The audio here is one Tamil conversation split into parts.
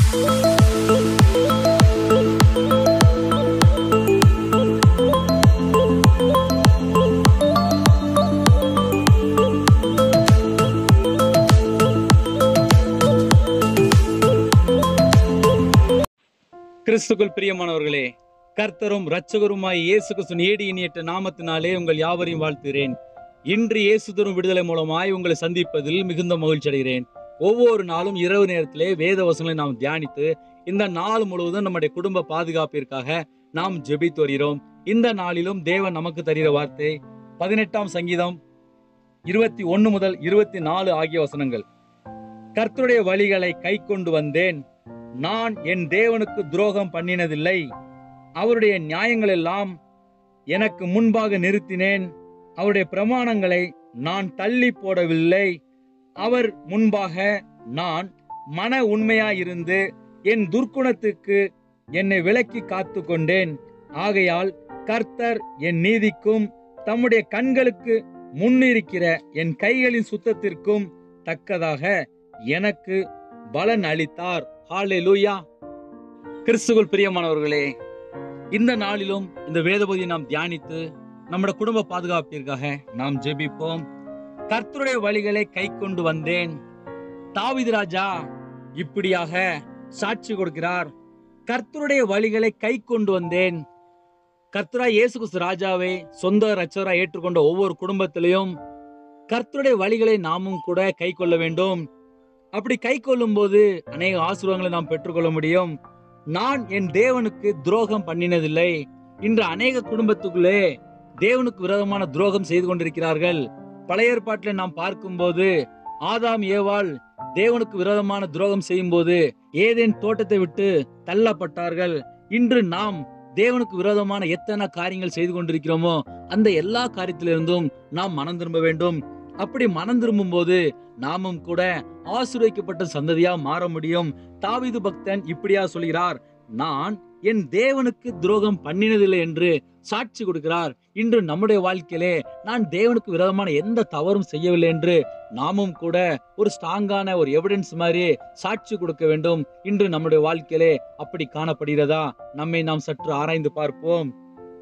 கிறிஸ்துக்குள் பிரியமானவர்களே கர்த்தரும் இரட்சகருமாய் இயேசு கிறிஸ்துவின் ஏடி இனியற்ற நாமத்தினாலே உங்கள் யாவரையும் வாழ்த்துகிறேன் இன்று இயேசு தரும் விடுதலை மூலமாய் உங்களை சந்திப்பதில் மிகுந்த மகிழ்ச்சி அடைகிறேன் ஒவ்வொரு நாளும் இரவு நேரத்திலே வேத வசனங்களை நாம் தியானித்து இந்த நாள் முழுவதும் நம்முடைய குடும்ப பாதுகாப்பிற்காக நாம் ஜெபித்து வருகிறோம் இந்த நாளிலும் தேவன் நமக்கு தருகிற வார்த்தை பதினெட்டாம் சங்கீதம் இருபத்தி ஒன்னு முதல் இருபத்தி நாலு ஆகிய வசனங்கள் கர்த்தருடைய வழிகளை கை கொண்டு வந்தேன் நான் என் தேவனுக்கு துரோகம் பண்ணினதில்லை அவருடைய நியாயங்கள் எல்லாம் எனக்கு முன்பாக நிறுத்தினேன் அவருடைய பிரமாணங்களை நான் தள்ளி போடவில்லை அவர் முன்பாக நான் மன உண்மையாயிருந்து என் துர்க்குணத்துக்கு என்னை விலக்கி காத்து கொண்டேன் ஆகையால் கர்த்தர் என் நீதிக்கும் தம்முடைய கண்களுக்கு முன்னிருக்கிற என் கைகளின் சுத்தத்திற்கும் தக்கதாக எனக்கு பலன் அளித்தார் ஹalleluya கிறிஸ்துவுக்குள் பிரியமானவர்களே இந்த நாளிலும் இந்த வேதபதியை நாம் தியானித்து நம்முடைய குடும்ப பாதுகாப்பிற்காக நாம் ஜெபிப்போம் கர்த்தருடைய வழிகளை கை கொண்டு வந்தேன் தாவீது ராஜா இப்படியாக சாட்சி கொடுக்கிறார் கர்த்தருடைய வழிகளை கை கொண்டு வந்தேன் கர்த்தரா இயேசு கிறிஸ்து ராஜாவை சொந்த ரச்சரா ஏற்றுக்கொண்ட ஒவ்வொரு குடும்பத்திலையும் கர்த்தருடைய வழிகளை நாமும் கூட கை கொள்ள வேண்டும் அப்படி கை கொள்ளும் போது அநேக ஆசீர்வாதங்களை நாம் பெற்றுக்கொள்ள முடியும் நான் என் தேவனுக்கு துரோகம் பண்ணினதில்லை இன்று அநேக குடும்பத்துக்குள்ளே தேவனுக்கு விரோதமான துரோகம் செய்து கொண்டிருக்கிறார்கள் பழைய ஏற்பாட்டில் நாம் பார்க்கும்போது ஆதாம் ஏவாள் தேவனுக்கு விரோதமான துரோகம் செய்யும் போது ஏதேன் தோட்டத்தை விட்டு தள்ளப்பட்டார்கள் இன்று நாம் தேவனுக்கு விரோதமான எத்தனை காரியங்கள் செய்து கொண்டிருக்கிறோமோ அந்த எல்லா காரியத்திலிருந்தும் நாம் மனம் திரும்ப வேண்டும் அப்படி மனம் திரும்பும் போது நாமும் கூட ஆசீர்வதிக்கப்பட்ட சந்ததியா மாற முடியும் தாவீது பக்தன் இப்படியா சொல்கிறார் நான் என் தேவனுக்கு துரோகம் பண்ணினதில்லை என்று சாட்சி கொடுக்கிறார் இன்று நம்முடைய வாழ்க்கையிலே நான் தேவனுக்கு விரோதமான எந்த தவறும் செய்யவில்லை என்று நாமும் கூட ஒரு ஸ்ட்ராங்கான ஒரு எவிடன்ஸ் மாதிரி சாட்சி கொடுக்க வேண்டும் இன்று நம்முடைய வாழ்க்கையிலே அப்படி காணப்படுகிறதா நம்மை நாம் சற்று ஆராய்ந்து பார்ப்போம்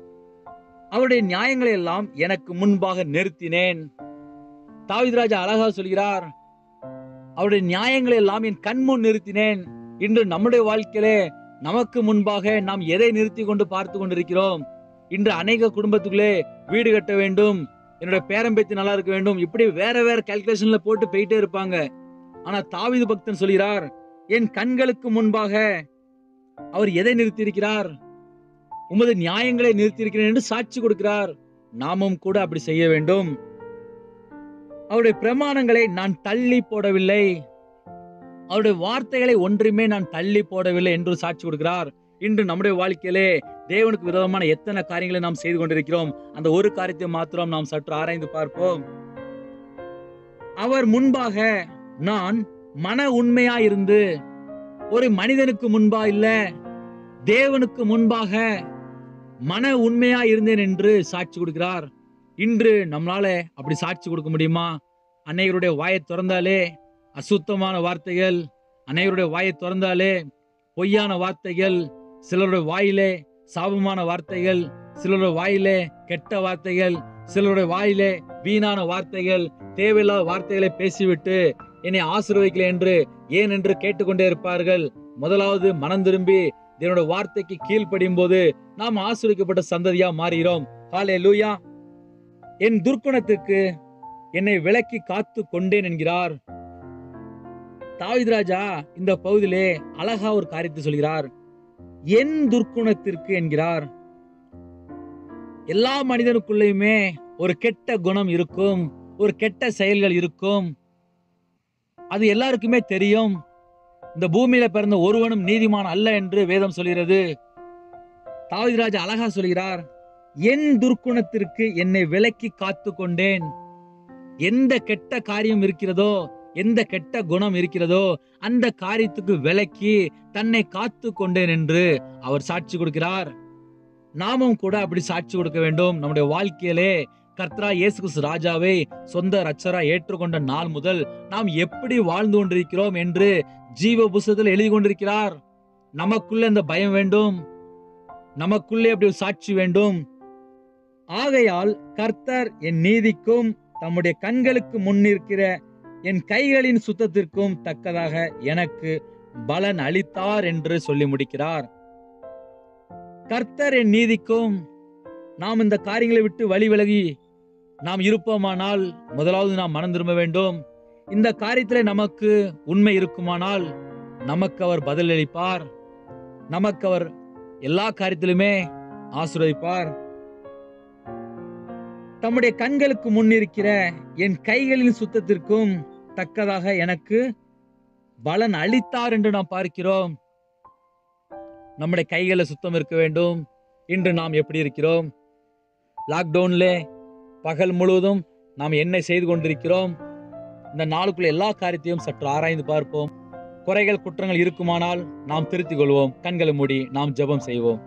அவருடைய நியாயங்களை எல்லாம் எனக்கு முன்பாக நிறுத்தினேன் தாவிதராஜா அழகா சொல்கிறார் அவருடைய நியாயங்களை எல்லாம் என் கண்முன் நிறுத்தினேன் இன்று நம்முடைய வாழ்க்கையிலே நமக்கு முன்பாக நாம் எதை நிறுத்தி கொண்டு பார்த்து கொண்டிருக்கிறோம் இன்று அநேக குடும்பத்துக்குள்ளே வீடு கட்ட வேண்டும் என்னோட பேரம்பேத்தி நல்லா இருக்க வேண்டும் இப்படி வேற வேற கால்குலேஷன்ல போட்டு போயிட்டே இருப்பாங்க ஆனா தாவிது பக்தன் சொல்கிறார் என் கண்களுக்கு முன்பாக அவர் எதை நிறுத்தி இருக்கிறார் உமது நியாயங்களை நிறுத்தி இருக்கிறேன் என்று சாட்சி கொடுக்கிறார் நாமும் கூட அப்படி செய்ய வேண்டும் அவருடைய பிரமாணங்களை நான் தள்ளி போடவில்லை அவருடைய வார்த்தைகளை ஒன்றுமே நான் தள்ளி போடவில்லை என்று சாட்சி கொடுக்கிறார் இன்று நம்முடைய வாழ்க்கையிலே தேவனுக்கு விரோதமான எத்தனை காரியங்களை நாம் செய்து கொண்டிருக்கிறோம் அந்த ஒரு காரியத்தை மாத்திரம் நாம் சற்று ஆராய்ந்து பார்ப்போம் அவர் முன்பாக நான் மன உண்மையா இருந்து ஒரு மனிதனுக்கு முன்பா இல்ல தேவனுக்கு முன்பாக மன உண்மையா இருந்தேன் என்று சாட்சி கொடுக்கிறார் இன்று நம்மளால அப்படி சாட்சி கொடுக்க முடியுமா அன்னையருடைய வாயை திறந்தாலே அசுத்தமான வார்த்தைகள் அனைவருடைய வாயை திறந்தாலே பொய்யான வார்த்தைகள் சிலருடைய வாயிலே சாபமான வார்த்தைகள் சிலருடைய வாயிலே கெட்ட வார்த்தைகள் சிலருடைய வாயிலே வீணான வார்த்தைகள் தேவையில்லாத வார்த்தைகளை பேசிவிட்டு என்னை ஆசீர்வதிக்கல என்று ஏன் என்று கேட்டுக்கொண்டே இருப்பார்கள் முதலாவது மனம் திரும்பி என்னோட வார்த்தைக்கு கீழ்ப்படியும் போது நாம் ஆசீர்வதிக்கப்பட்ட சந்ததியா மாறுகிறோம் ஹாலே லூயா என் துர்க்குணத்துக்கு என்னை விலக்கி காத்து கொண்டேன் என்கிறார் தாவீது ராஜா இந்த பகுதியிலே அழகா ஒரு காரியத்தை சொல்கிறார் என் துர்க்குணத்திற்கு என்கிறார் எல்லா மனிதனுக்குள்ளேயுமே ஒரு கெட்ட குணம் இருக்கும் ஒரு கெட்ட செயல்கள் இருக்கும் அது எல்லாருக்குமே தெரியும் இந்த பூமியில பிறந்த ஒருவனும் நீதிமான் அல்ல என்று வேதம் சொல்கிறது தாவீது ராஜா அழகா சொல்கிறார் என் துர்க்குணத்திற்கு என்னை விலக்கி காத்து கொண்டேன் எந்த கெட்ட காரியம் இருக்கிறதோ எந்த கெட்ட குணம் இருக்கிறதோ அந்த காரியத்துக்கு விலக்கி தன்னை காத்து கொண்டேன் என்று அவர் சாட்சி கொடுக்கிறார் நாமும் கூட அப்படி சாட்சி கொடுக்க வேண்டும் நம்முடைய வாழ்க்கையிலே கர்த்தரா இயேசு கிறிஸ்து ராஜாவை சொந்த ரட்சரா ஏற்றுக்கொண்ட நாள் முதல் நாம் எப்படி வாழ்ந்து கொண்டிருக்கிறோம் என்று ஜீவ புஸ்தகத்தில் எழுதி கொண்டிருக்கிறார் நமக்குள்ள இந்த பயம் வேண்டும் நமக்குள்ளே அப்படி ஒரு சாட்சி வேண்டும் ஆகையால் கர்த்தர் என் நீதிக்கும் தம்முடைய கண்களுக்கு முன்னிருக்கிற என் கைகளின் சுத்தத்திற்கும் தக்கதாக எனக்கு பலன் அளித்தார் என்று சொல்லி முடிக்கிறார் கர்த்தர் என் நீதிக்கும் நாம் இந்த காரியங்களை விட்டு வழி விலகி நாம் இருப்போமானால் முதலாவது நாம் மனம் திரும்ப வேண்டும் இந்த காரியத்திலே நமக்கு உண்மை இருக்குமானால் நமக்கு அவர் பதிலளிப்பார் நமக்கு அவர் எல்லா காரியத்திலுமே ஆசீர்வதிப்பார் தம்முடைய கண்களுக்கு முன்னிருக்கிற என் கைகளின் சுத்தத்திற்கும் தக்கதாக எனக்கு பலன் அளித்தார் என்று நாம் பார்க்கிறோம் நம்முடைய கைகளை சுத்தம் இருக்க வேண்டும் இன்று நாம் எப்படி இருக்கிறோம் லாக்டவுன்ல பகல் முழுவதும் நாம் என்ன செய்து கொண்டிருக்கிறோம் இந்த நாளுக்குள்ள எல்லா காரியத்தையும் சற்று ஆராய்ந்து பார்ப்போம் குறைகள் குற்றங்கள் இருக்குமானால் நாம் திருத்திக் கொள்வோம் கண்களை மூடி நாம் ஜெபம் செய்வோம்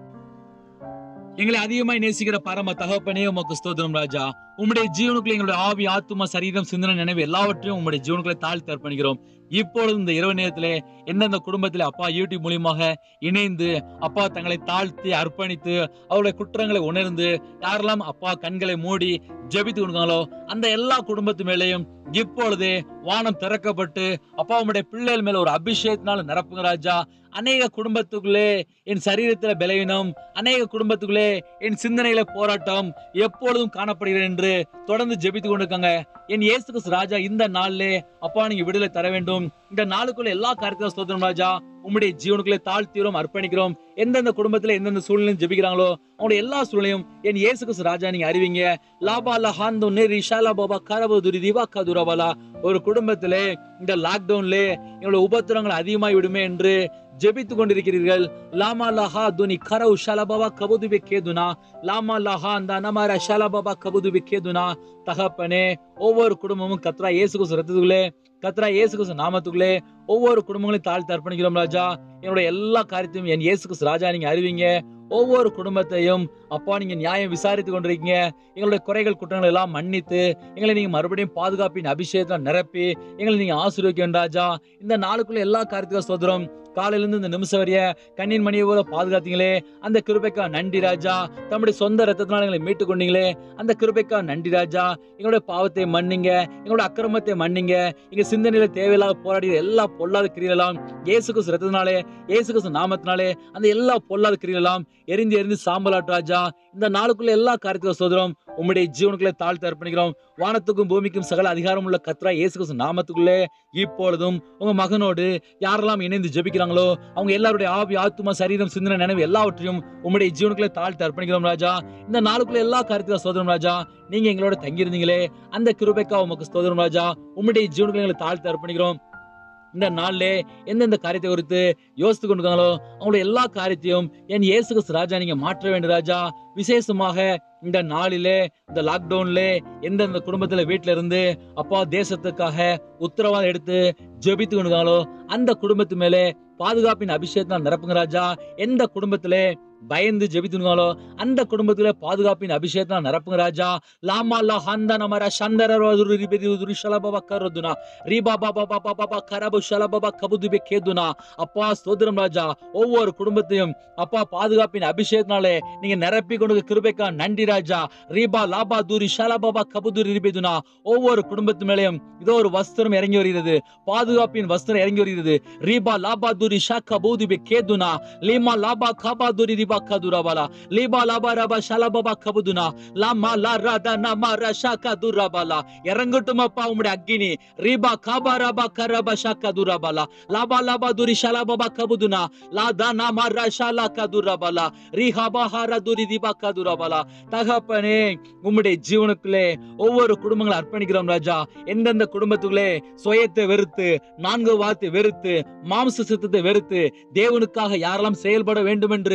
எங்களை அதிகமாய் நேசிக்கிற பரம தகப்பனே உமக்கு ஸ்தோத்திரம் ராஜா உம்முடைய ஜீவனுக்குள்ள எங்களுடைய ஆவி ஆத்துமா சரீரம் சிந்தனை நினைவு எல்லாவற்றையும் உம்முடைய ஜீவனுக்குள்ள தாழ்த்தி அர்ப்பணிக்கிறோம் இப்பொழுது இந்த இரவு நேரத்திலே எந்தெந்த குடும்பத்திலே அப்பா யூடியூப் மூலியமாக இணைந்து அப்பா தங்களை தாழ்த்தி அர்ப்பணித்து அவருடைய குற்றங்களை உணர்ந்து யாரெல்லாம் அப்பா கண்களை மூடி ஜெபித்து கொடுக்காங்களோ அந்த எல்லா குடும்பத்து மேலேயும் இப்பொழுதே வானம் திறக்கப்பட்டு அப்பா உம்முடைய பிள்ளைகள் மேல ஒரு அபிஷேகத்தினால நிரப்புங்க ராஜா அநேக குடும்பத்துக்குள்ளே என் சரீரத்துல பலவீனம் அநேக குடும்பத்துக்குள்ளே என் சிந்தனையில போராட்டம் எப்பொழுதும் காணப்படுகிறது என்று தொடர்ந்து ஜெபித்து கொண்டிருக்காங்க என் இயேசு கிறிஸ்து ராஜா இந்த நாளிலே அப்பா நீங்க விடுதலை தர வேண்டும் இந்த நாளுக்குள்ள எல்லா காரியத்திலும் ஸ்தோத்திரம் ராஜா உம்முடைய ஜீவனுக்குள்ளே தாழ்த்தீரும் அர்ப்பணிக்கிறோம் எந்தெந்த குடும்பத்துல எந்தெந்த சூழ்நிலையும் ஜெபிக்கிறாங்களோ அவங்களுடைய எல்லா சூழ்நிலையும் என் இயேசு கிறிஸ்து ராஜா நீங்க அறிவிங்க லாபா லஹாந்தோ நேரி ஷாலா பாபா கரபதுரி திவா கதுரபாலா ஒரு குடும்பத்திலே இந்த லாக்டவுன்ல எங்களுடைய உபத்திரங்கள் அதிகமாய் விடுமே என்று ஜெபித்து கொண்டிருக்கிறீர்கள் லாமா லஹா துனி கரவு ஷலபாபா கபுதுபி கேதுனா லாமா லஹா அந்த நமார ஷலபாபா கபுதுபி கேதுனா தகப்பனே ஒவ்வொரு குடும்பமும் கத்ரா இயேசு கிறிஸ்து ரத்தத்துக்குள்ளே கத்ரா இயேசு கிறிஸ்து நாமத்துக்குள்ளே ஒவ்வொரு குடும்பங்களையும் தாழ்த்தி அர்ப்பணிக்கிறோம் ராஜா என்னுடைய எல்லா காரியத்தையும் என் இயேசு கிறிஸ்து ராஜா நீங்க அறிவிங்க ஒவ்வொரு குடும்பத்தையும் அப்பா நீங்க நியாயம் விசாரித்து கொண்டிருக்கீங்க எங்களுடைய குறைகள் குற்றங்கள் எல்லாம் மன்னித்து எங்களை நீங்க மறுபடியும் பாதுகாப்பின் அபிஷேகத்தை நிரப்பி எங்களை நீங்க ஆசீர்வதிக்க வேண்டும் ராஜா இந்த நாளுக்குள்ள எல்லா காரியத்துக்கும் சோதரம் காலையில இருந்து இந்த நிமிஷம் வரைய கண்ணின் மணியை போல பாதுகாத்தீங்களே அந்த கிருபைக்கா நன்றி ராஜா தம்முடைய சொந்த ரத்தத்தினால எங்களை மீட்டு கொண்டீங்களே அந்த கிருபைக்கா நன்றி ராஜா எங்களுடைய பாவத்தை மன்னிங்க எங்களுடைய அக்கிரமத்தை மன்னிங்க எங்க சிந்தனையில தேவையில்லாத போராடிய எல்லா பொல்லாத கிரியலாம் இயேசு கிறிஸ்து ரத்தத்தினாலே இயேசு கிறிஸ்து நாமத்தினாலே அந்த எல்லா பொல்லாத கிரியலாம் எரிந்து எரிந்து சாம்பலாட்டு ராஜா இந்த நாளுக்குள்ள எல்லா காரியத்துக்கும் சோதரம் உம்முடைய ஜீவனுக்குள்ளே தாழ்த்து அர்ப்பணிக்கிறோம் வானத்துக்கும் பூமிக்கும் சகல அதிகாரம் உள்ள கத்ரா இயேசு கிறிஸ்து நாமத்துக்குள்ளே இப்பொழுதும் உங்க மகனோடு யாரெல்லாம் இணைந்து ஜெபிக்கிறாங்களோ அவங்க எல்லாருடைய ஆவி ஆத்துமா சரீரம் சிந்தனை நினைவு எல்லாவற்றையும் உம்முடைய ஜீவனுக்குள்ளே தாழ்த்து அர்ப்பணிக்கிறோம் ராஜா இந்த நாளுக்குள்ள எல்லா காரியத்துக்கும் சோதரம் ராஜா நீங்க எங்களோட தங்கியிருந்தீங்களே அந்த கிருபைக்கா உமக்கு சோதரம் ராஜா உம்முடைய ஜீவனுக்குள்ள எங்களை தாழ்த்து அர்ப்பணிக்கிறோம் இந்த நாள்ல எந்தெந்த காரியத்தை குறித்து யோசித்து கொண்டிருக்காங்களோ அவங்களுடைய எல்லா காரியத்தையும் என் இயேசு கிறிஸ்து ராஜா நீங்க மாற்ற வேண்டும் ராஜா விசேஷமாக இந்த நாளிலே இந்த லாக்டவுன்ல எந்தெந்த குடும்பத்துல வீட்டுல இருந்து அப்பா தேசத்துக்காக உத்தரவாதம் எடுத்து ஜெபித்து கொண்டிருக்காங்களோ அந்த குடும்பத்து மேலே பாதுகாப்பின் அபிஷேகத்தை நிரப்புங்க ராஜா எந்த குடும்பத்திலே பயந்து ஜெபித்துனாலோ அந்த குடும்பத்துல பாதுகாப்பின் அபிஷேகத்தை நிரப்புங்க ராஜா லாமா லா ஹந்த நமர சந்தர ரோதுரு ரிபெதி உதுரு ஷலபப கருதுனா ரீபா பாபா பாபா பாபா கரபு ஷலபப கபுதுபி கேதுனா அப்பா ஸ்தோத்திரம் ராஜா ஒவ்வொரு குடும்பத்தையும் அப்பா பாதுகாப்பின் அபிஷேகத்தினாலே நீங்க நிரப்பி கொண்டு கிருபைக்கா நன்றி ராஜா ரீபா லாபா தூரி ஷலபபா கபுதுரி ரிபெதுனா ஒவ்வொரு குடும்பத்து மேலேயும் இதோ ஒரு வஸ்திரம் இறங்கி வருகிறது பாதுகாப்பின் வஸ்திரம் இறங்கி வருகிறது ரீபா லாபா தூரி ஷாக்கா பூதுபி கேதுனா லீமா லாபா காபா துரி ரிபா கதுரபாலா லீபா லாபா ரபா ஷலபபா கபுதுனா லாமா லா ராதா நமா ரஷாக்கா துரபாலா இறங்கட்டும் அப்பா உம்முடைய அக்கினி ரீபா காபா ரபா கரபா ஷாக்கா துரபாலா லாபா லாபா துரி ஷலபபா கபுதுனா லா தா நமா ரஷாலா கதுரபாலா ரீஹாபா ஹாரா துரி ரிபா கதுரபாலா தகப்பனே உம்முடைய ஜீவனுக்குள்ளே ஒவ்வொரு குடும்பங்களை அர்ப்பணிக்கிறோம் ராஜா எந்தெந்த குடும்பத்துக்குள்ளே சுயத்தை வெறுத்து நான்கு வார்த்தை வெறுத்து மாம்ச சித்தத்தை வெறுத்து தேவனுக்காக யாரெல்லாம் செயல்பட வேண்டும் என்று தங்கள்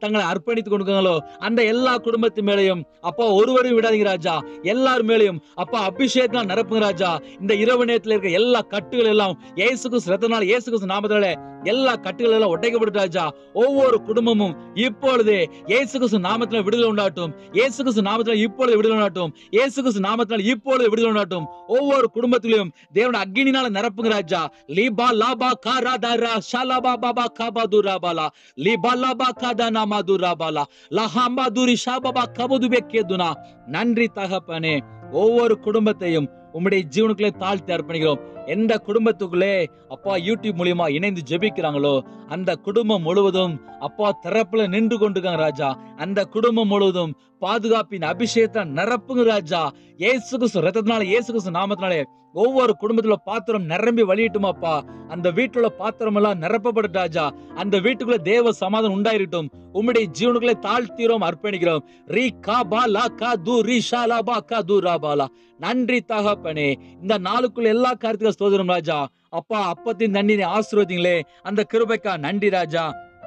தங்களை அர்ப்பணித்துக் கொடுக்காங்களோ அந்த எல்லா குடும்பத்து மேலையும் அப்பா ஒருவரையும் விடாதீங்க ராஜா எல்லார் மேலையும் அப்பா அபிஷேகம் நிரப்புங்க ராஜா இந்த இரவு நேரத்துல இருக்க எல்லா கட்டுகள் எல்லாம் இயேசு கிறிஸ்து ரத்தனால இயேசு கிறிஸ்து நாமத்தால எல்லா கட்டுகள் எல்லாம் உடைக்கப்பட்டு ராஜா ஒவ்வொரு குடும்பமும் இப்பொழுது இயேசு கிறிஸ்து நாமத்துல விடுதலை உண்டாட்டும் இயேசு கிறிஸ்து நாமத்துல இப்பொழுது விடுதலை உண்டாட்டும் இயேசு கிறிஸ்து நாமத்தினால் இப்பொழுது விடுதலை உண்டாட்டும் ஒவ்வொரு குடும்பத்திலும் தேவனுடைய அக்னினால நிரப்புங்க ராஜா லீபா லாபா காரா தாரா ஷாலாபா பாபா காபா துராபாலா லீபா லாபா காதா நாமா துராபாலா லஹாம்பா துரி ஷாபாபா கபதுபே கேதுனா நன்றி தகப்பனே ஒவ்வொரு குடும்பத்தையும் உம்முடைய ஜீவனுக்குள்ளே தாழ்த்தி அர்ப்பணிக்கிறோம் எந்த குடும்பத்துக்குள்ளே அப்பா யூடியூப் மூலியமா இணைந்து ஜெபிக்கிறாங்களோ அந்த குடும்பம் முழுவதும் அப்பா திறப்புல நின்று கொண்டிருக்காங்க ராஜா அந்த குடும்பம் முழுவதும் பாதுகாப்பின் அபிஷேகத்தை நிரப்புங்க ராஜா இயேசு கிறிஸ்து ரத்தத்தினால இயேசு கிறிஸ்து நாமத்தினாலே ஒவ்வொரு குடும்பத்துல பாத்திரம் நிரம்பி வழியிட்டுமாப்பா அந்த வீட்டுல பாத்திரம் எல்லாம் நிரப்பப்படும் ராஜா அந்த வீட்டுக்குள்ள தேவ சமாதானம் உண்டாயிருட்டும் உம்முடைய ஜீவனுக்குள்ளே தாழ்த்தீரோம் அர்ப்பணிக்கிறோம் ரீ கா பா லா கா து ரீ ஷா லா பா கா து ரா பா லா நன்றி தகப்பனே இந்த நாளுக்குள்ள எல்லா காரியத்துக்கும் ஸ்தோத்திரம் ராஜா அப்பா அப்பத்தின் தண்ணீரை ஆசீர்வதிங்களே அந்த கிருபைக்கா நன்றி ராஜா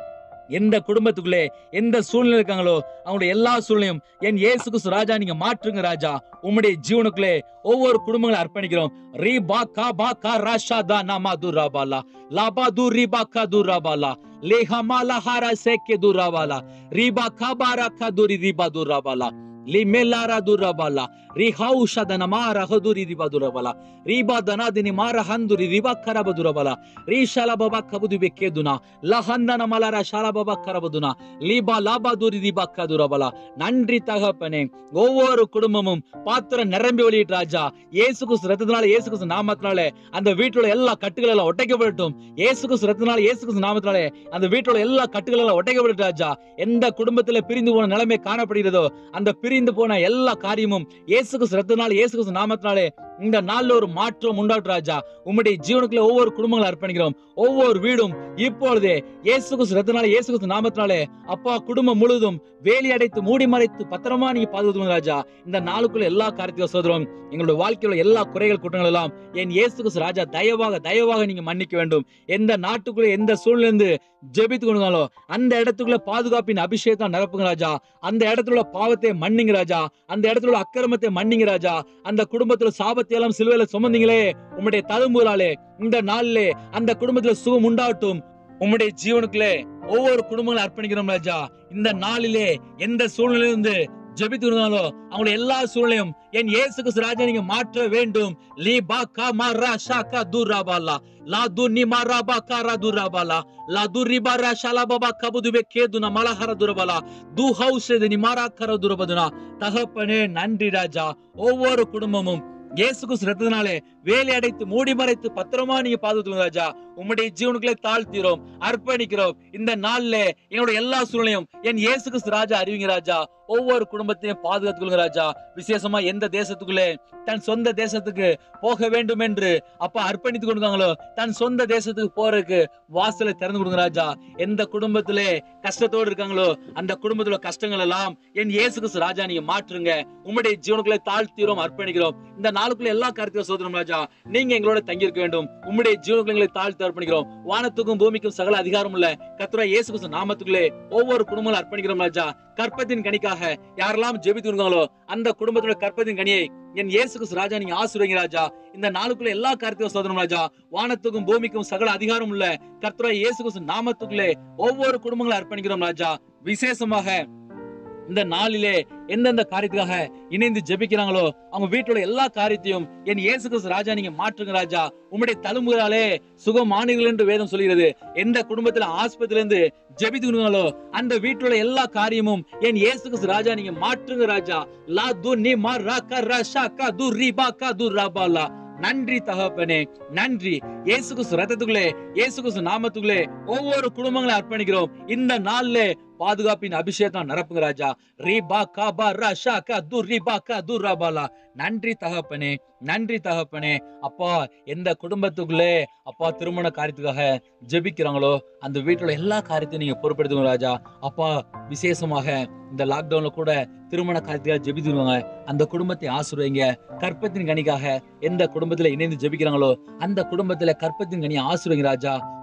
எந்த குடும்பத்துக்குள்ளே எந்த சூழ்நிலை இருக்காங்களோ அவங்களுடைய எல்லா சூழ்நிலையும் என் இயேசு கிறிஸ்து ராஜா நீங்க மாற்றுங்க ராஜா உம்முடைய ஜீவனுக்குள்ளே ஒவ்வொரு குடும்பங்களை அர்ப்பணிக்கிறோம் ரீ பா கா பா கா ராஷா தா நாமா துராபாலா லாபா து ரீ பா கா துராபாலா லேஹமா லஹாரா சேக்கே துராபாலா ரீபா காபாரா கா துரி ரீபா துராபாலா லிமெல்லாரா துராபாலா ರಿಹೌಷ ದನ ಮಾರ ಹದುರಿ ರಿಬ ದುರಬಲ ರೀಬಾ ದನಾದಿನಿ ಮಾರ ಹಂದುರಿ ರಿಬ ಕರಬ ದುರಬಲ ರೀ ಶಾಲ ಬಬ ಕಬುದು ಬೆಕ್ಕೇದುನ ಲಹಂದನ ಮಲರ ಶಾಲ ಬಬ கரபதுனா லீபா லாபா தூரி தீபாக்கா துரபலா நன்றி தகப்பனே ஒவ்வொரு குடும்பமும் பாத்திரம் நிரம்பி வெளியிட்டு ராஜா இயேசு கிறிஸ்து ரத்தத்தினால இயேசு கிறிஸ்து நாமத்தினால அந்த வீட்டுல எல்லா கட்டுகள் எல்லாம் ஒட்டைக்கப்படட்டும் இயேசு கிறிஸ்து ரத்தத்தினால இயேசு கிறிஸ்து நாமத்தினாலே அந்த வீட்டுல எல்லா கட்டுகள் எல்லாம் ஒட்டைக்கப்படட்டும் ராஜா எந்த குடும்பத்துல பிரிந்து போன நிலைமை காணப்படுகிறதோ அந்த பிரிந்து போன எல்லா காரியமும் இயேசு கிறிஸ்து ரத்தத்தினால இயேசு கிறிஸ்து நாமத்தினாலே இந்த நாள்ல ஒரு மாற்றம் உண்டாட்டும் ராஜா உம்முடைய ஜீவனுக்குள்ள ஒவ்வொரு குடும்பங்களை அர்ப்பணிக்கிறோம் ஒவ்வொரு வீடும் இப்பொழுதே இயேசு கிறிஸ்து ரத்தனால இயேசு கிறிஸ்து நாமத்தினாலே அப்பா குடும்பம் முழுவதும் வேலி அடைத்து மூடி மறைத்து பத்திரமா நீங்க பாதுகாத்துங்க ராஜா இந்த நாளுக்குள்ள எல்லா காரியத்தையும் சோதரம் எங்களுடைய வாழ்க்கையில எல்லா குறைகள் குற்றங்கள் எல்லாம் என் இயேசு கிறிஸ்து ராஜா தயவாக தயவாக நீங்க மன்னிக்க வேண்டும் எந்த நாட்டுக்குள்ள எந்த சூழ்நிலை இருந்து ஜெபித்து கொண்டாலும் அந்த இடத்துக்குள்ள பாதுகாப்பின் அபிஷேகத்தை நிரப்புங்க ராஜா அந்த இடத்துல உள்ள பாவத்தை மன்னிங்க ராஜா அந்த இடத்துல உள்ள அக்கிரமத்தை மன்னிங்க ராஜா அந்த குடும்பத்துல சாபத்தை எல்லாம் சிலுவையில சுமந்தீங்களே உம்முடைய தழும்புகளாலே இந்த நாளிலே அந்த குடும்பத்துல சுகம் உண்டாகட்டும் உம்முடைய ஜீவனுக்குள்ளே ஒவ்வொரு குடும்பங்களும் அர்ப்பணிக்கிறோம் ராஜா இந்த நாளிலே எந்த சூழ்நிலையிலிருந்து ஜெபித்து இருந்தாலும் அவங்களுடைய எல்லா சூழ்நிலையும் என் இயேசு கிறிஸ்து ராஜா நீங்க மாற்ற வேண்டும் லீ பா கா மா ரா ஷா கா து ரா பா லா லா து நி மா ரா பா கா ரா து ரா பா லா லா து ரி பா ரா ஷா லா பா பா கபு து பே கே து ந மல ஹர து ர பா லா து ஹவுஸ் து நி மா ரா கர து ர பா து நா தகப்பனே நன்றி ராஜா ஒவ்வொரு குடும்பமும் இயேசு கிறிஸ்து ரத்தத்தினாலே வேலை அடைத்து மூடி மறைத்து பத்திரமா நீங்க பாதுகாத்துங்க ராஜா உம்முடைய ஜீவனுக்குள்ளே தாழ்த்திரோம் அர்ப்பணிக்கிறோம் இந்த நாள்ல என்னோட எல்லா சூழ்நிலையும் என் இயேசு கிறிஸ்து ராஜா அறிவிங்க ராஜா ஒவ்வொரு குடும்பத்தையும் பாதுகாத்துக்கொள்ளுங்க ராஜா விசேஷமா எந்த தேசத்துக்குள்ளே தன் சொந்த தேசத்துக்கு போக வேண்டும் என்று அப்ப அர்ப்பணித்து கொடுக்காங்களோ தன் சொந்த தேசத்துக்கு போறதுக்கு வாசலை திறந்து கொடுங்க ராஜா எந்த குடும்பத்திலே கஷ்டத்தோடு இருக்காங்களோ அந்த குடும்பத்துல கஷ்டங்கள் எல்லாம் என் இயேசு கிறிஸ்து ராஜா நீங்க மாற்றுங்க உம்முடைய ஜீவனுக்குள்ளே தாழ்த்திரோம் அர்ப்பணிக்கிறோம் இந்த நாளுக்குள்ள எல்லா காரியத்தையும் சோதனம் ராஜா நீங்க எங்களோட தங்கியிருக்க வேண்டும் உம்முடைய ஜீவனுக்குள்ள எங்களை தாழ்த்தி அர்ப்பணிக்கிறோம் வானத்துக்கும் பூமிக்கும் சகல அதிகாரம் உள்ள கத்துரா இயேசு கிறிஸ்து நாமத்துக்குள்ளே ஒவ்வொரு குடும்பங்களும் அர்ப்பணிக்கிறோம் ராஜா கற்பத்தின் கனிக்காக யாரெல்லாம் ஜெபித்து இருக்காங்களோ அந்த குடும்பத்தோட கற்பத்தின் கனியை என் இயேசு கிறிஸ்து ராஜா நீங்க ஆசீர்வதிங்க ராஜா இந்த நாளுக்குள்ள எல்லா காரியத்தையும் சோதனம் ராஜா வானத்துக்கும் பூமிக்கும் சகல அதிகாரம் உள்ள கர்த்தரா இயேசு கிறிஸ்து நாமத்துக்குள்ளே ஒவ்வொரு குடும்பங்களும் அர்ப்பணிக்கிறோம் ராஜா விசேஷமாக இந்த நாளிலே எந்தெந்த காரியத்துக்காக இணைந்து ஜெபிக்கிறாங்களோ அவங்க வீட்டோட எல்லா காரியத்தையும் என் இயேசு கிறிஸ்து ராஜா நீங்க மாற்றுங்க ராஜா உம்முடைய தழும்புகளாலே சுகமானீர்கள் என்று வேதம் சொல்கிறது எந்த குடும்பத்துல ஆஸ்பத்திரில இருந்து ஜெபித்துங்களோ அந்த வீட்டோட எல்லா காரியமும் என் இயேசு கிறிஸ்து ராஜா நீங்க மாற்றுங்க ராஜா லா து நி மா ரா க ரா ஷா க து ரி பா க து ரா பா லா நன்றி தகப்பனே நன்றி இயேசு கிறிஸ்து ரத்தத்துக்குள்ளே இயேசு கிறிஸ்து நாமத்துக்குள்ளே ஒவ்வொரு குடும்பங்களை அர்ப்பணிக்கிறோம் இந்த நாள்ல பாதுகாப்பின் அபிஷேகம் நிரப்புங்க ராஜா ரீபா கா பா ரா ஷா கா து ரீபா கா து ரா பா லா நன்றி தகப்பனே நன்றி தகப்பனே அப்பா எந்த குடும்பத்துக்குள்ளே அப்பா திருமண காரியத்துக்காக ஜெபிக்கிறாங்களோ அந்த வீட்டுல எல்லா காரியத்தையும் நீங்க பொறுப்பெடுத்துங்க ராஜா அப்பா விசேஷமாக இந்த லாக்டவுன்ல கூட திருமண காரியத்துக்காக ஜெபித்துருவாங்க அந்த குடும்பத்தை ஆசிர்வைங்க கற்பத்தின் கனிக்காக எந்த குடும்பத்துல இணைந்து ஜெபிக்கிறாங்களோ அந்த குடும்பத்துல கற்பத்தின் கனியை ஆசிர்வைங்க ராஜா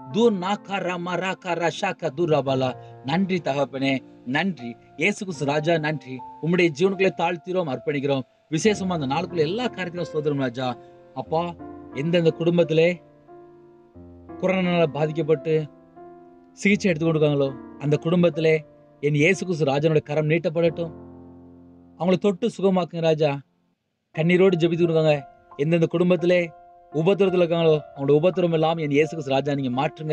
தூர் நாக்காரா மராக்காரா ஷாக்கா தூராபாலா நன்றி தகப்பனே நன்றி இயேசு கிறிஸ்து ராஜா நன்றி உம்முடைய ஜீவனுக்குள்ளே தாழ்த்திரோம் அர்ப்பணிக்கிறோம் விசேஷமா அந்த நாளுக்குள்ள எல்லா காரியத்திலும் சோதரம் ராஜா அப்பா எந்தெந்த குடும்பத்திலே கொரோனால பாதிக்கப்பட்டு சிகிச்சை எடுத்து கொடுக்காங்களோ அந்த குடும்பத்திலே என் இயேசு கிறிஸ்து ராஜனுடைய கரம் நீட்டப்படட்டும் அவங்கள தொட்டு சுகமாக்குங்க ராஜா கண்ணீரோடு ஜெபித்து கொடுக்காங்க எந்தெந்த குடும்பத்திலே உபத்திரத்தில் இருக்காங்களோ அவங்களோட உபத்திரம் எல்லாம் என் இயேசு கிறிஸ்து ராஜா நீங்க மாற்றுங்க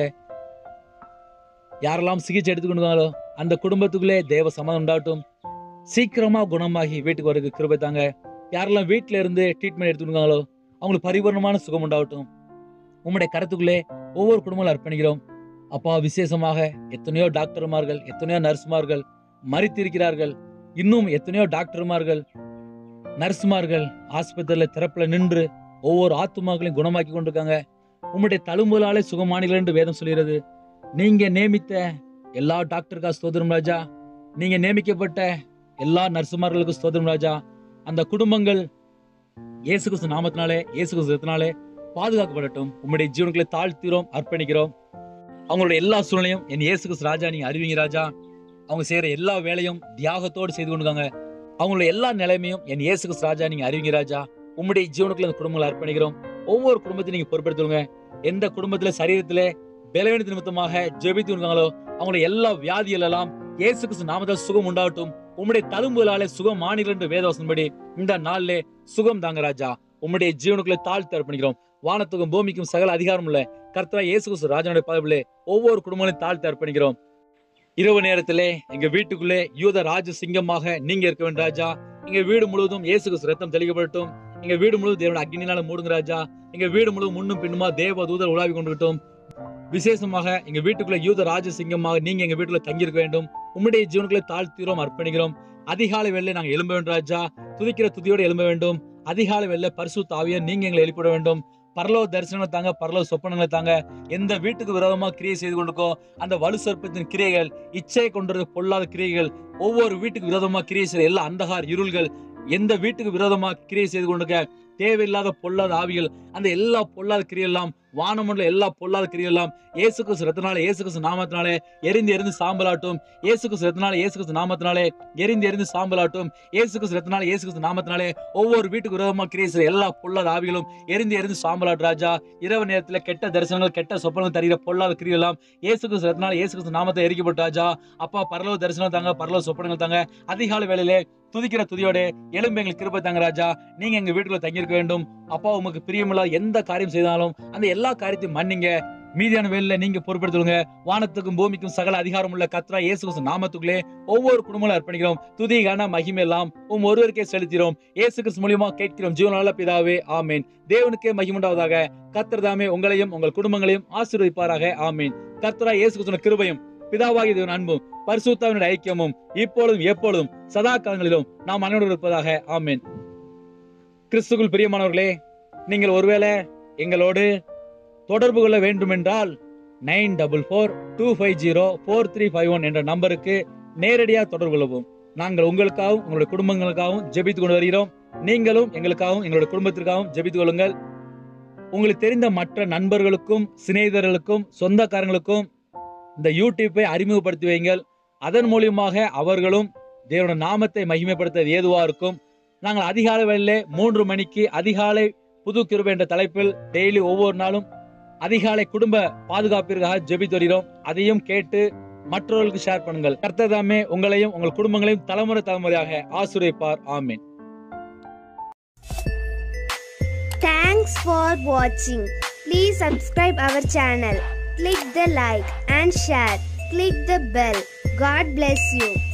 யாரெல்லாம் சிகிச்சை எடுத்துக்கொண்டாங்களோ அந்த குடும்பத்துக்குள்ளே தேவ சமாதானம் உண்டாகட்டும் சீக்கிரமா குணமாகி வீட்டுக்கு வரதுக்கு கிருபை தாங்க யாரெல்லாம் வீட்டில இருந்து ட்ரீட்மெண்ட் எடுத்துக்கொண்டாங்களோ அவங்களுக்கு பரிபூர்ணமான சுகம் உண்டாகட்டும் உம்முடைய கருத்துக்குள்ளே ஒவ்வொரு குடும்பங்களும் அர்ப்பணிக்கிறோம் அப்பா விசேஷமாக எத்தனையோ டாக்டர்மார்கள் எத்தனையோ நர்சுமார்கள் மறித்திருக்கிறார்கள் இன்னும் எத்தனையோ டாக்டர்மார்கள் நர்சுமார்கள் ஆஸ்பத்திரியில திறப்புல நின்று ஒவ்வொரு ஆத்துமாக்களையும் குணமாக்கி கொண்டிருக்காங்க உம்முடைய தழும்புகளாலே சுகமானீர்கள் என்று வேதம் சொல்கிறது நீங்க நியமித்த எல்லா டாக்டருக்கா ஸ்தோத்திரம் ராஜா நீங்க நியமிக்கப்பட்ட எல்லா நர்சுமார்களுக்கும் ஸ்தோத்திரம் ராஜா அந்த குடும்பங்கள் இயேசு கிறிஸ்து நாமத்தினாலே இயேசு கிறிஸ்து ரத்தத்தினாலே பாதுகாக்கப்படட்டும் உம்முடைய ஜீவனுக்குள்ளே தாழ்த்திரோம் அர்ப்பணிக்கிறோம் அவங்களுடைய எல்லா சூழ்நிலையும் என் இயேசு கிறிஸ்து ராஜா நீங்க அறிவிங்க ராஜா அவங்க செய்யற எல்லா வேலையும் தியாகத்தோடு செய்து கொண்டிருக்காங்க அவங்களுடைய எல்லா நிலைமையும் என் இயேசு கிறிஸ்து ராஜா நீங்க அறிவிங்க ராஜா உம்முடைய ஜீவனுக்குள்ள அந்த குடும்பங்களை அர்ப்பணிக்கிறோம் ஒவ்வொரு குடும்பத்தையும் நீங்க பொறுப்படுத்துவங்க எந்த குடும்பத்துல சரீரத்துல பலவீனத்து நிமித்தமாக ஜெபித்து இருக்காங்களோ அவங்களுடைய எல்லா வியாதிகள் எல்லாம் இயேசு கிறிஸ்து நாமத்தால் சுகம் உண்டாகட்டும் உம்முடைய தழும்புகளாலே சுகம் மாநில என்று வேதவசன்படி இந்த நாளிலே சுகம் தாங்க ராஜா உம்முடைய ஜீவனுக்குள்ளே தாழ்த்து அர்ப்பணிக்கிறோம் வானத்துக்கும் பூமிக்கும் சகல அதிகாரம் உள்ள கர்த்தரா இயேசு கிறிஸ்து ராஜனுடைய பதவியிலே ஒவ்வொரு குடும்பங்களையும் தாழ்த்து அர்ப்பணிக்கிறோம் இரவு நேரத்திலே எங்க வீட்டுக்குள்ளே யூத ராஜ சிங்கமாக நீங்க இருக்க வேண்டும் ராஜா எங்க வீடு முழுவதும் இயேசு கிறிஸ்து ரத்தம் தெளிக்கப்படட்டும் எங்க வீடு முழுவதும் தேவன அக்னினால மூடுங்க ராஜா எங்க வீடு முழுவதும் முன்னும் பின்னுமா தேவ தூதர் உலாவி கொண்டிருக்கட்டும் விசேஷமாக எங்க வீட்டுக்குள்ள யூத ராஜ சிங்கமாக நீங்க எங்க வீட்டுல தங்கியிருக்க வேண்டும் உம்முடைய ஜீவனுக்குள்ளே தாழ்த்திரோம் அர்ப்பணிக்கிறோம் அதிகாலை வெள்ளை நாங்க எழும்ப வேண்டும் ராஜா துதிக்கிற துதியோடு எழும்ப வேண்டும் அதிகாலை வெள்ளை பரிசு தாவிய நீங்க எங்களை எழுப்பிட வேண்டும் பரலோ தரிசனங்களை தாங்க பரலோ சொப்பனங்களை தாங்க எந்த வீட்டுக்கு விரோதமா கிரியை செய்து கொண்டிருக்கோ அந்த வலு சர்ப்பத்தின் கிரியைகள் இச்சையை கொண்டது பொல்லாத கிரியைகள் ஒவ்வொரு வீட்டுக்கு விரோதமா கிரியை செய்த எல்லா அந்தகார் இருள்கள் எந்த வீட்டுக்கு விரோதமா கிரியை செய்து கொண்டிருக்க தேவையில்லாத பொல்லாத ஆவிகள் அந்த எல்லா பொல்லாத கிரியெல்லாம் வானமண்டல எல்லா பொல்லாத கிரியெல்லாம் இயேசு கிறிஸ்து ரத்தனாலே இயேசு கிறிஸ்து நாமத்தினாலே எரிந்து எரிந்து சாம்பலாட்டும் இயேசு கிறிஸ்து ரத்தனாலே இயேசு கிறிஸ்து நாமத்தினாலே எரிந்து எரிந்து சாம்பலாட்டும் இயேசு கிறிஸ்து ரத்தனாலே இயேசு கிறிஸ்து நாமத்தினாலே ஒவ்வொரு வீட்டுக்கு விரோதமா கிரியை செய்த எல்லா பொல்லாத ஆவிகளும் எரிந்து எரிந்து சாம்பலாட் ராஜா இரவு நேரத்துல கெட்ட தரிசனங்கள் கெட்ட சொப்பனங்கள் தருகிற பொல்லாத கிரியெல்லாம் இயேசு கிறிஸ்து ரத்தனாலே இயேசு கிறிஸ்து நாமத்தை எரிக்கப்பட்ட ராஜா அப்பா பரலோக தரிசனம் தாங்க பரலோக சொப்பனங்கள் தாங்க அதிகாலை வேளையிலே துதிக்கிற துதியோட எலும்பு எங்களுக்கு கிருபை தாங்க ராஜா நீங்க எங்க வீட்டுக்குள்ள தங்கியிருக்க வேண்டும் அப்பா உமக்கு பிரியமில்லாத எந்த காரியம் செய்தாலும் அந்த எல்லா காரியத்தையும் மன்னிங்க மீதியான வேலையில நீங்க பொறுப்பெடுத்துருங்க வானத்துக்கும் பூமிக்கும் சகல அதிகாரம் உள்ள கத்ரா இயேசு கிறிஸ்து நாமத்துக்குள்ளே ஒவ்வொரு குடும்பங்களும் அர்ப்பணிக்கிறோம் துதி கன மகிமை எல்லாம் உம் ஒருவருக்கே செலுத்திறோம் இயேசு கிறிஸ்து மூலியமா கேட்கிறோம் ஜீவனால பிதாவே ஆமேன் தேவனுக்கே மகிமுண்டாவதாக கர்த்தர் தாமே உங்களையும் உங்கள் குடும்பங்களையும் ஆசீர்வதிப்பாராக ஆமேன் கர்த்தரா இயேசு கிறிஸ்துவின் கிருபையும் பிதாவாகிய தேவன் அன்பும் பரிசுத்தாவினுடைய ஐக்கியமும் இப்பொழுதும் எப்பொழுதும் சதா காலங்களிலும் நாம் அனைவரும் இருப்பதாக ஆமேன் கிறிஸ்துக்குள் பிரியமானவர்களே நீங்கள் ஒருவேளை எங்களோடு தொடர்பு கொள்ள வேண்டுமென்றால் nine double four two five zero four three five one என்ற நம்பருக்கு நேரடியாக தொடர்பு கொள்ளவும் நாங்கள் உங்களுக்காகவும் உங்களுடைய குடும்பங்களுக்காகவும் ஜெபித்துக் கொண்டு வருகிறோம் நீங்களும் எங்களுக்காகவும் எங்களுடைய குடும்பத்திற்காகவும் ஜெபித்துக் கொள்ளுங்கள் உங்களுக்கு தெரிந்த மற்ற நண்பர்களுக்கும் சிநேகிதர்களுக்கும் சொந்தக்காரங்களுக்கும் இந்த யூடியூப்பை அறிமுகப்படுத்தி வையுங்கள் அதன் மூலியமாக அவர்களும் தேவனுடைய நாமத்தை மகிமைப்படுத்த ஏதுவா இருக்கும் நாங்கள் அதிகாலை வேளையிலே மூன்று மணிக்கு அதிகாலை புது கிருபை என்ற தலைப்பில் டெய்லி ஒவ்வொரு நாளும் அதிகாலை குடும்ப பாதுகாப்பிற்காக ஜெபித்து வருகிறோம் அதையும் கேட்டு மற்றவர்களுக்கு ஷேர் பண்ணுங்கள் கர்த்தர் தாமே உங்களையும் உங்கள் குடும்பங்களையும் தலைமுறை தலைமுறையாக ஆசீர்வதிப்பார் ஆமென் Thanks for watching. Please subscribe our channel. Click the like and share. Click the bell. God bless you.